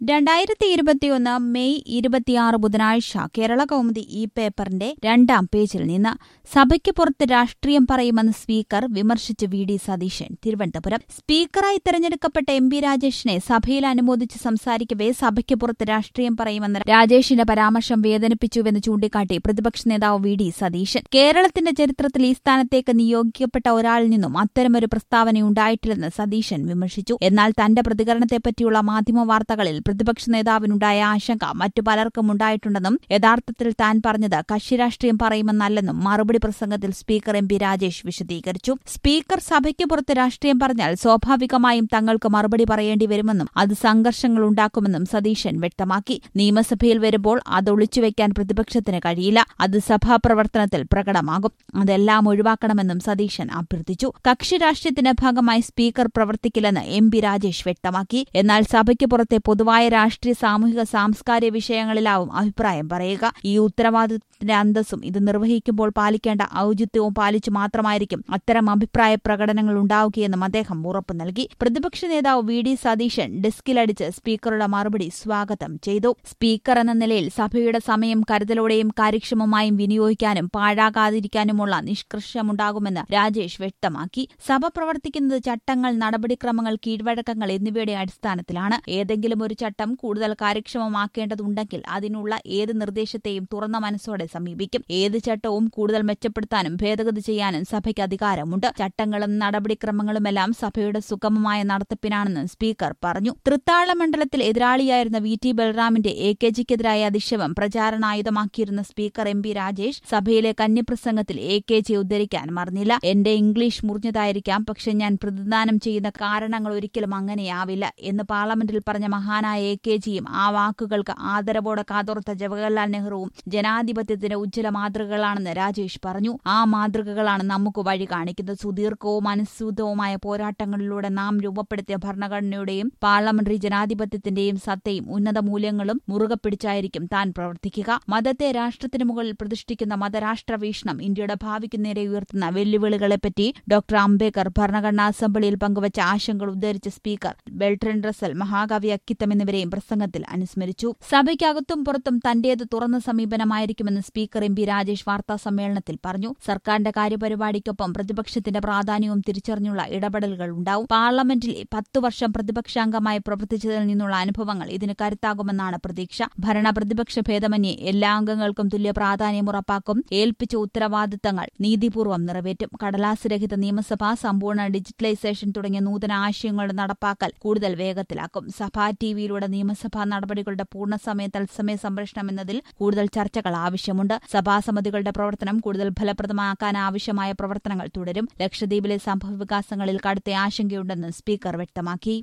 രണ്ടായിരത്തി ഇരുപത്തിയൊന്ന് മെയ് ഇരുപത്തിയാറ് ബുധനാഴ്ച കേരള കൗമുദി ഈ പേപ്പറിന്റെ രണ്ടാം പേജിൽ നിന്ന് സഭയ്ക്ക് പുറത്ത് രാഷ്ട്രീയം പറയുമെന്ന് സ്പീക്കർ വിമർശിച്ച് വി ഡി സതീശൻ തിരുവനന്തപുരം സ്പീക്കറായി തെരഞ്ഞെടുക്കപ്പെട്ട എം പി രാജേഷിനെ സഭയിൽ അനുമോദിച്ച് സംസാരിക്കവേ സഭയ്ക്ക് പുറത്ത് രാഷ്ട്രീയം പറയുമെന്ന് രാജേഷിന്റെ പരാമർശം വേദനിപ്പിച്ചുവെന്ന് ചൂണ്ടിക്കാട്ടി പ്രതിപക്ഷ നേതാവ് വി ഡി സതീശൻ കേരളത്തിന്റെ ചരിത്രത്തിൽ ഈ സ്ഥാനത്തേക്ക് നിയോഗിക്കപ്പെട്ട ഒരാളിൽ നിന്നും അത്തരമൊരു പ്രസ്താവനയുണ്ടായിട്ടില്ലെന്ന് സതീശൻ വിമർശിച്ചു എന്നാൽ തന്റെ പ്രതികരണത്തെപ്പറ്റിയുള്ള മാധ്യമ വാർത്തകളിൽ പ്രതിപക്ഷ നേതാവിനുണ്ടായ ആശങ്ക മറ്റു പലർക്കും ഉണ്ടായിട്ടുണ്ടെന്നും യഥാർത്ഥത്തിൽ താൻ പറഞ്ഞത് കക്ഷി രാഷ്ട്രീയം പറയുമെന്നല്ലെന്നും മറുപടി പ്രസംഗത്തിൽ സ്പീക്കർ എം പി രാജേഷ് വിശദീകരിച്ചു സ്പീക്കർ സഭയ്ക്ക് പുറത്ത് രാഷ്ട്രീയം പറഞ്ഞാൽ സ്വാഭാവികമായും തങ്ങൾക്ക് മറുപടി പറയേണ്ടി വരുമെന്നും അത് സംഘർഷങ്ങൾ ഉണ്ടാക്കുമെന്നും സതീശൻ വ്യക്തമാക്കി നിയമസഭയിൽ വരുമ്പോൾ അത് ഒളിച്ചുവെക്കാൻ പ്രതിപക്ഷത്തിന് കഴിയില്ല അത് സഭാപ്രവർത്തനത്തിൽ പ്രകടമാകും അതെല്ലാം ഒഴിവാക്കണമെന്നും സതീശൻ അഭ്യർത്ഥിച്ചു കക്ഷി രാഷ്ട്രീയത്തിന്റെ ഭാഗമായി സ്പീക്കർ പ്രവർത്തിക്കില്ലെന്ന് എം പി രാജേഷ് വ്യക്തമാക്കി എന്നാൽ സഭയ്ക്ക് പുറത്തെ പൊതുവായ രാഷ്ട്രീയ സാമൂഹിക സാംസ്കാരിക വിഷയങ്ങളിലാവും അഭിപ്രായം പറയുക ഈ ഉത്തരവാദിത്തത്തിന്റെ അന്തസ്സും ഇത് നിർവഹിക്കുമ്പോൾ പാലിക്കേണ്ട ഔചിത്യവും പാലിച്ചു മാത്രമായിരിക്കും അത്തരം അഭിപ്രായ പ്രകടനങ്ങൾ ഉണ്ടാവുകയെന്നും അദ്ദേഹം ഉറപ്പു നൽകി പ്രതിപക്ഷ നേതാവ് വി ഡി സതീശൻ ഡെസ്കിലടിച്ച് സ്പീക്കറുടെ മറുപടി സ്വാഗതം ചെയ്തു സ്പീക്കർ എന്ന നിലയിൽ സഭയുടെ സമയം കരുതലോടെയും കാര്യക്ഷമമായും വിനിയോഗിക്കാനും പാഴാകാതിരിക്കാനുമുള്ള നിഷ്കർഷമുണ്ടാകുമെന്ന് രാജേഷ് വ്യക്തമാക്കി സഭ പ്രവർത്തിക്കുന്നത് ചട്ടങ്ങൾ നടപടിക്രമങ്ങൾ കീഴ്വഴക്കങ്ങൾ എന്നിവയുടെ അടിസ്ഥാനത്തിലാണ് ഏതെങ്കിലും ഒരു ചട്ടം കൂടുതൽ കാര്യക്ഷമമാക്കേണ്ടതുണ്ടെങ്കിൽ അതിനുള്ള ഏത് നിർദ്ദേശത്തെയും തുറന്ന മനസ്സോടെ സമീപിക്കും ഏത് ചട്ടവും കൂടുതൽ മെച്ചപ്പെടുത്താനും ഭേദഗതി ചെയ്യാനും സഭയ്ക്ക് അധികാരമുണ്ട് ചട്ടങ്ങളും നടപടിക്രമങ്ങളുമെല്ലാം സഭയുടെ സുഗമമായ നടത്തിപ്പിനാണെന്ന് സ്പീക്കർ പറഞ്ഞു തൃത്താഴ മണ്ഡലത്തിൽ എതിരാളിയായിരുന്ന വി ടി ബൽറാമിന്റെ എ കെ ജിക്കെതിരായ അധിക്ഷേപം പ്രചാരണായുധമാക്കിയിരുന്ന സ്പീക്കർ എം പി രാജേഷ് സഭയിലെ കന്യപ്രസംഗത്തിൽ എ കെ ജി ഉദ്ധരിക്കാൻ മറന്നില്ല എന്റെ ഇംഗ്ലീഷ് മുറിഞ്ഞതായിരിക്കാം പക്ഷെ ഞാൻ പ്രതിദാനം ചെയ്യുന്ന കാരണങ്ങൾ ഒരിക്കലും അങ്ങനെയാവില്ല എന്ന് പാർലമെന്റിൽ പറഞ്ഞ മഹാനായ എ കെ ജിയും ആ വാക്കുകൾക്ക് ആദരവോടെ കാതോർത്ത ജവഹർലാൽ നെഹ്റുവും ജനാധിപത്യത്തിന്റെ ഉജ്ജ്വല മാതൃകകളാണെന്ന് രാജേഷ് പറഞ്ഞു ആ മാതൃകകളാണ് നമുക്ക് വഴി കാണിക്കുന്നത് സുദീർഘവും അനുസൂതവുമായ പോരാട്ടങ്ങളിലൂടെ നാം രൂപപ്പെടുത്തിയ ഭരണഘടനയുടെയും പാർലമെന്ററി ജനാധിപത്യത്തിന്റെയും സത്തയും ഉന്നത മൂല്യങ്ങളും മുറുകെ പിടിച്ചായിരിക്കും താൻ പ്രവർത്തിക്കുക മതത്തെ രാഷ്ട്രത്തിന് മുകളിൽ പ്രതിഷ്ഠിക്കുന്ന മതരാഷ്ട്ര വീക്ഷണം ഇന്ത്യയുടെ ഭാവിക്ക് നേരെ ഉയർത്തുന്ന വെല്ലുവിളികളെപ്പറ്റി ഡോക്ടർ അംബേദ്കർ ഭരണഘടനാ അസംബ്ലിയിൽ പങ്കുവച്ച ആശങ്കകൾ ഉദ്ധരിച്ച സ്പീക്കർ ബെൽട്രൻ റസൽ മഹാകവി അക്കിത്തം എന്നിവരെയും പ്രസംഗത്തിൽ അനുസ്മരിച്ചു സഭയ്ക്കകത്തും പുറത്തും തന്റേത് തുറന്ന സമീപനമായിരിക്കുമെന്ന് സ്പീക്കർ എം പി രാജേഷ് വാർത്താ സമ്മേളനത്തിൽ പറഞ്ഞു സർക്കാരിന്റെ കാര്യപരിപാടിക്കൊപ്പം പ്രതിപക്ഷത്തിന്റെ പ്രാധാന്യവും തിരിച്ചറിഞ്ഞുള്ള ഇടപെടലുകൾ ഉണ്ടാവും പാർലമെന്റിൽ പത്തു വർഷം പ്രതിപക്ഷാംഗമായി പ്രവർത്തിച്ചതിൽ നിന്നുള്ള അനുഭവങ്ങൾ ഇതിന് കരുത്താകുമെന്നാണ് പ്രതീക്ഷ ഭരണ പ്രതിപക്ഷ ഭേദമന്യേ എല്ലാ അംഗങ്ങൾക്കും തുല്യ പ്രാധാന്യം ഉറപ്പാക്കും ഏൽപ്പിച്ച ഉത്തരവാദിത്തങ്ങൾ നീതിപൂർവ്വം നിറവേറ്റും കടലാസ് രഹിത നിയമസഭ സമ്പൂർണ്ണ ഡിജിറ്റലൈസേഷൻ തുടങ്ങിയ നൂതന ആശയങ്ങളുടെ നടപ്പാക്കൽ കൂടുതൽ വേഗത്തിലാക്കും സഭാ ടിവിയിലൂടെ നിയമസഭാ നടപടികളുടെ പൂർണ്ണസമയ തത്സമയ സംരക്ഷണം എന്നതിൽ കൂടുതൽ ചർച്ചകൾ ആവശ്യമുണ്ട് സഭാസമിതികളുടെ പ്രവർത്തനം കൂടുതൽ ഫലപ്രദമാക്കാൻ ആവശ്യമായ പ്രവർത്തനങ്ങൾ തുടരും ലക്ഷദ്വീപിലെ സംഭവവികാസങ്ങളിൽ കടുത്ത ആശങ്കയുണ്ടെന്ന് സ്പീക്കർ വ്യക്തമാക്കി